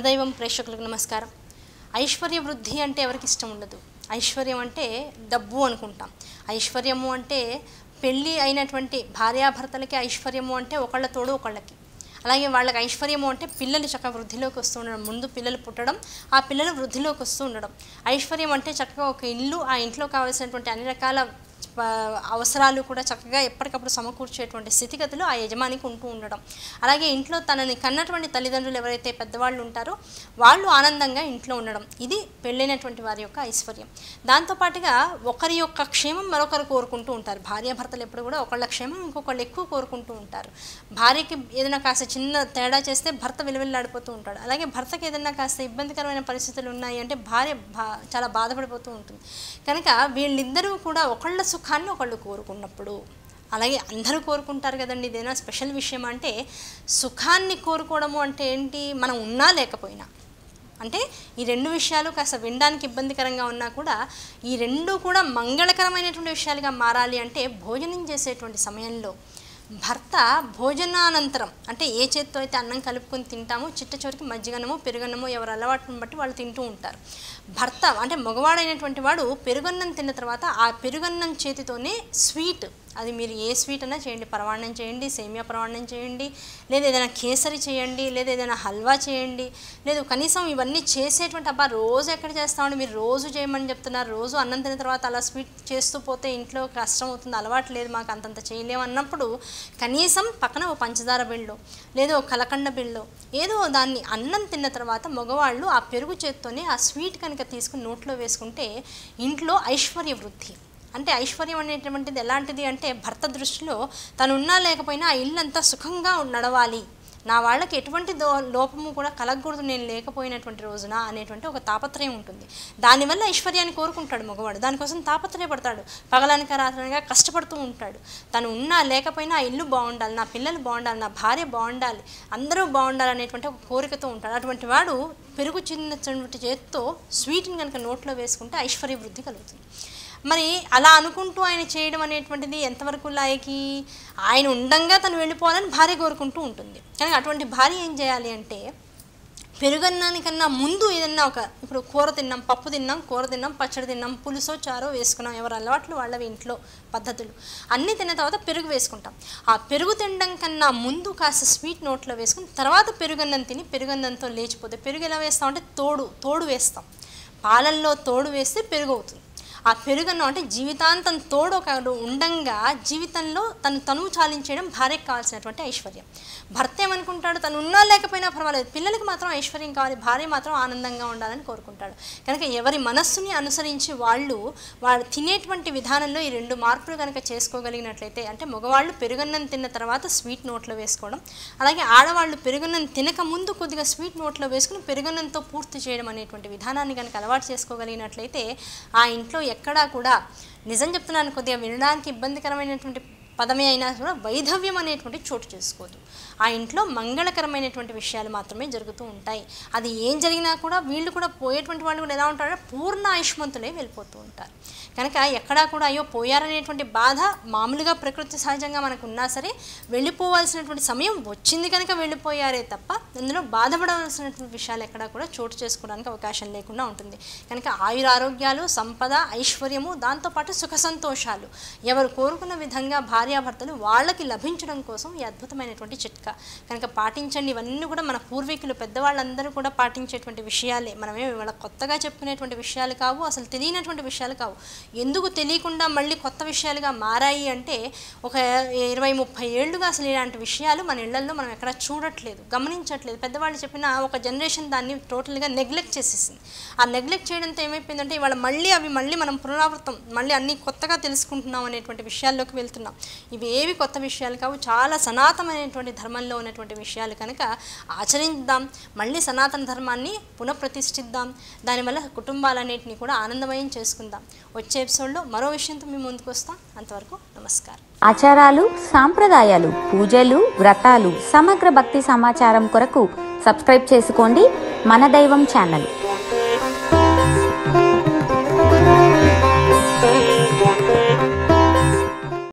దైవం ప్రేక్షకులకు నమస్కారం ఐశ్వర్య వృద్ధి అంటే ఎవరికి ఇష్టం ఉండదు ఐశ్వర్యం అంటే డబ్బు అనుకుంటాం ఐశ్వర్యము అంటే పెళ్ళి అయినటువంటి భార్యాభర్తలకి ఐశ్వర్యము అంటే ఒకళ్ళ తోడు ఒకళ్ళకి అలాగే వాళ్ళకి ఐశ్వర్యము అంటే పిల్లలు చక్కగా వృద్ధిలోకి వస్తూ ఉండడం ముందు పిల్లలు పుట్టడం ఆ పిల్లలు వృద్ధిలోకి వస్తూ ఉండడం ఐశ్వర్యం అంటే చక్కగా ఒక ఇల్లు ఆ ఇంట్లో కావాల్సినటువంటి అన్ని రకాల ప- అవసరాలు కూడా చక్కగా ఎప్పటికప్పుడు సమకూర్చేటువంటి స్థితిగతులు ఆ యజమానికి ఉంటూ ఉండడం అలాగే ఇంట్లో తనని కన్నటువంటి తల్లిదండ్రులు ఎవరైతే పెద్దవాళ్ళు ఉంటారో వాళ్ళు ఆనందంగా ఇంట్లో ఉండడం ఇది పెళ్ళైనటువంటి వారి యొక్క ఐశ్వర్యం దాంతోపాటుగా ఒకరి యొక్క క్షేమం మరొకరు కోరుకుంటూ ఉంటారు భార్యాభర్తలు ఎప్పుడు కూడా ఒకళ్ళ క్షేమం ఇంకొకళ్ళు ఎక్కువ కోరుకుంటూ ఉంటారు భార్యకి ఏదైనా కాస్త చిన్న తేడా చేస్తే భర్త విలువెల్లాడిపోతూ ఉంటాడు అలాగే భర్తకి ఏదైనా కాస్త ఇబ్బందికరమైన పరిస్థితులు ఉన్నాయి అంటే భార్య భా చాలా బాధపడిపోతూ ఉంటుంది కనుక వీళ్ళిద్దరూ కూడా ఒకళ్ళ సుఖాన్ని ఒకళ్ళు కోరుకున్నప్పుడు అలాగే అందరూ కోరుకుంటారు కదండి ఇదేనా స్పెషల్ విషయం అంటే సుఖాన్ని కోరుకోవడము అంటే ఏంటి మనం ఉన్నా లేకపోయినా అంటే ఈ రెండు విషయాలు కాస్త వినడానికి ఇబ్బందికరంగా ఉన్నా కూడా ఈ రెండు కూడా మంగళకరమైనటువంటి విషయాలుగా మారాలి అంటే భోజనం చేసేటువంటి సమయంలో భర్త భోజనానంతరం అంటే ఏ చేత్తో అయితే అన్నం కలుపుకొని తింటామో చిట్ట చివరికి మజ్జిగన్నమో పెరుగన్నమో ఎవరు అలవాటును బట్టి వాళ్ళు తింటూ ఉంటారు భర్త అంటే మగవాడైనటువంటి వాడు పెరుగన్నం తిన్న తర్వాత ఆ పెరుగన్నం చేతితోనే స్వీట్ అది మీరు ఏ స్వీట్ అయినా చేయండి పరవాణం చేయండి సేమియా పరవాణం చేయండి లేదా ఏదైనా కేసరి చేయండి లేదా ఏదైనా హల్వా చేయండి లేదు కనీసం ఇవన్నీ చేసేటువంటి అబ్బా రోజు ఎక్కడ చేస్తామండి మీరు రోజు చేయమని చెప్తున్నారు రోజు అన్నం తిన్న తర్వాత అలా స్వీట్ చేస్తూ పోతే ఇంట్లో కష్టం అవుతుంది అలవాటు లేదు మాకు అంతంత చేయలేము అన్నప్పుడు కనీసం పక్కన ఓ పంచదార బిళ్ళో లేదా ఓ కలకండ బిళ్ళో ఏదో దాన్ని అన్నం తిన్న తర్వాత మగవాళ్ళు ఆ పెరుగు చేత్తోనే ఆ స్వీట్ కనుక తీసుకుని నోట్లో వేసుకుంటే ఇంట్లో ఐశ్వర్య వృద్ధి అంటే ఐశ్వర్యం అనేటువంటిది ఎలాంటిది అంటే భర్త దృష్టిలో తను ఉన్నా లేకపోయినా ఆ ఇల్లంతా సుఖంగా నడవాలి నా వాళ్ళకి ఎటువంటి దో లోపము కూడా కలగకూడదు నేను లేకపోయినటువంటి రోజున అనేటువంటి ఒక తాపత్రయం ఉంటుంది దానివల్ల ఐశ్వర్యాన్ని కోరుకుంటాడు మగవాడు దానికోసం తాపత్రయపడతాడు పగలనక రాత్రనగా కష్టపడుతూ ఉంటాడు తను ఉన్నా లేకపోయినా ఆ ఇల్లు బాగుండాలి నా పిల్లలు బాగుండాలి నా భార్య బాగుండాలి అందరూ బాగుండాలి అనేటువంటి ఒక కోరికతో ఉంటాడు అటువంటి వాడు పెరుగు చిన్నటువంటి చేతితో స్వీట్ని కనుక నోట్లో వేసుకుంటే ఐశ్వర్య వృద్ధి కలుగుతుంది మరి అలా అనుకుంటూ ఆయన చేయడం అనేటువంటిది ఎంతవరకు లాయకి ఆయన ఉండంగా తను వెళ్ళిపోవాలని భార్య కోరుకుంటూ ఉంటుంది కానీ అటువంటి భార్య ఏం చేయాలి అంటే పెరుగన్నానికన్నా ముందు ఏదన్నా ఒక ఇప్పుడు కూర తిన్నాం పప్పు తిన్నాం కూర తిన్నాం పచ్చడి తిన్నాం పులుసో చారో వేసుకున్నాం ఎవరు అలవాట్లు వాళ్ళవి ఇంట్లో పద్ధతులు అన్నీ తిన్న తర్వాత పెరుగు వేసుకుంటాం ఆ పెరుగు తినడం కన్నా ముందు కాస్త స్వీట్ నోట్లో వేసుకుని తర్వాత పెరుగన్నం తిని పెరుగన్నంతో లేచిపోతే పెరుగు ఎలా వేస్తాం అంటే తోడు తోడు వేస్తాం పాలల్లో తోడు వేస్తే పెరుగు అవుతుంది ఆ పెరుగన్నం అంటే జీవితాంతం తోడు ఒక ఉండంగా జీవితంలో తను తనువు చాలించడం భార్యకు కావాల్సినటువంటి ఐశ్వర్యం భర్త ఏమనుకుంటాడు తను ఉన్నా లేకపోయినా పర్వాలేదు పిల్లలకి మాత్రం ఐశ్వర్యం కావాలి భార్య మాత్రం ఆనందంగా ఉండాలని కోరుకుంటాడు కనుక ఎవరి మనస్సుని అనుసరించి వాళ్ళు వాళ్ళు తినేటువంటి విధానంలో ఈ రెండు మార్పులు కనుక చేసుకోగలిగినట్లయితే అంటే మగవాళ్ళు పెరుగన్నం తిన్న తర్వాత స్వీట్ నోట్లో వేసుకోవడం అలాగే ఆడవాళ్ళు పెరుగన్నం తినక ముందు కొద్దిగా స్వీట్ నోట్లో వేసుకుని పెరుగన్నంతో పూర్తి చేయడం అనేటువంటి విధానాన్ని కనుక అలవాటు చేసుకోగలిగినట్లయితే ఆ ఇంట్లో ఎక్కడా కూడా నిజం చెప్తున్నాను కొద్దిగా వినడానికి ఇబ్బందికరమైనటువంటి పదమే అయినా కూడా వైధవ్యం అనేటువంటి చోటు చేసుకోదు ఆ ఇంట్లో మంగళకరమైనటువంటి విషయాలు మాత్రమే జరుగుతూ ఉంటాయి అది ఏం జరిగినా కూడా వీళ్ళు కూడా పోయేటువంటి వాళ్ళు కూడా ఎలా ఉంటారంటే పూర్ణ ఆయుష్మంతులే వెళ్ళిపోతూ ఉంటారు కనుక ఎక్కడా కూడా అయ్యో పోయారనేటువంటి బాధ మామూలుగా ప్రకృతి సహజంగా మనకు ఉన్నా సరే వెళ్ళిపోవాల్సినటువంటి సమయం వచ్చింది కనుక వెళ్ళిపోయారే తప్ప అందులో బాధపడవలసినటువంటి విషయాలు ఎక్కడా కూడా చోటు చేసుకోవడానికి అవకాశం లేకుండా ఉంటుంది కనుక ఆయురారోగ్యాలు సంపద ఐశ్వర్యము దాంతోపాటు సుఖ సంతోషాలు ఎవరు కోరుకున్న విధంగా భార్యాభర్తలు వాళ్ళకి లభించడం కోసం ఈ అద్భుతమైనటువంటి చిట్కా కనుక పాటించండి ఇవన్నీ కూడా మన పూర్వీకులు పెద్దవాళ్ళందరూ కూడా పాటించేటువంటి విషయాలే మనమే ఇవాళ కొత్తగా చెప్పుకునేటువంటి విషయాలు కావు అసలు తెలియనటువంటి విషయాలు కావు ఎందుకు తెలియకుండా మళ్ళీ కొత్త విషయాలుగా మారాయి అంటే ఒక ఇరవై ముప్పై ఏళ్ళుగా అసలు ఇలాంటి విషయాలు మన ఇళ్లలో మనం ఎక్కడ చూడట్లేదు గమనించట్లేదు పెద్దవాళ్ళు చెప్పిన ఒక జనరేషన్ దాన్ని టోటల్గా నెగ్లెక్ట్ చేసేసింది ఆ నెగ్లెక్ట్ చేయడంతో ఏమైపోయిందంటే ఇవాళ మళ్ళీ అవి మళ్ళీ మనం పునరావృతం మళ్ళీ అన్ని కొత్తగా తెలుసుకుంటున్నాం అనేటువంటి విషయాల్లోకి వెళ్తున్నాం ఇవి ఏవి కొత్త విషయాలు కావు చాలా సనాతనమైనటువంటి ధర్మంలో ఉన్నటువంటి విషయాలు కనుక ఆచరిద్దాం మళ్ళీ సనాతన ధర్మాన్ని పునఃప్రతిష్ఠిద్దాం దానివల్ల కుటుంబాలన్నింటినీ కూడా ఆనందమయం చేసుకుందాం వచ్చే ఎపిసోడ్లో మరో విషయంతో మేము ముందుకు వస్తాం అంతవరకు నమస్కారం ఆచారాలు సాంప్రదాయాలు పూజలు వ్రతాలు సమగ్ర భక్తి సమాచారం కొరకు సబ్స్క్రైబ్ చేసుకోండి మన దైవం ఛానల్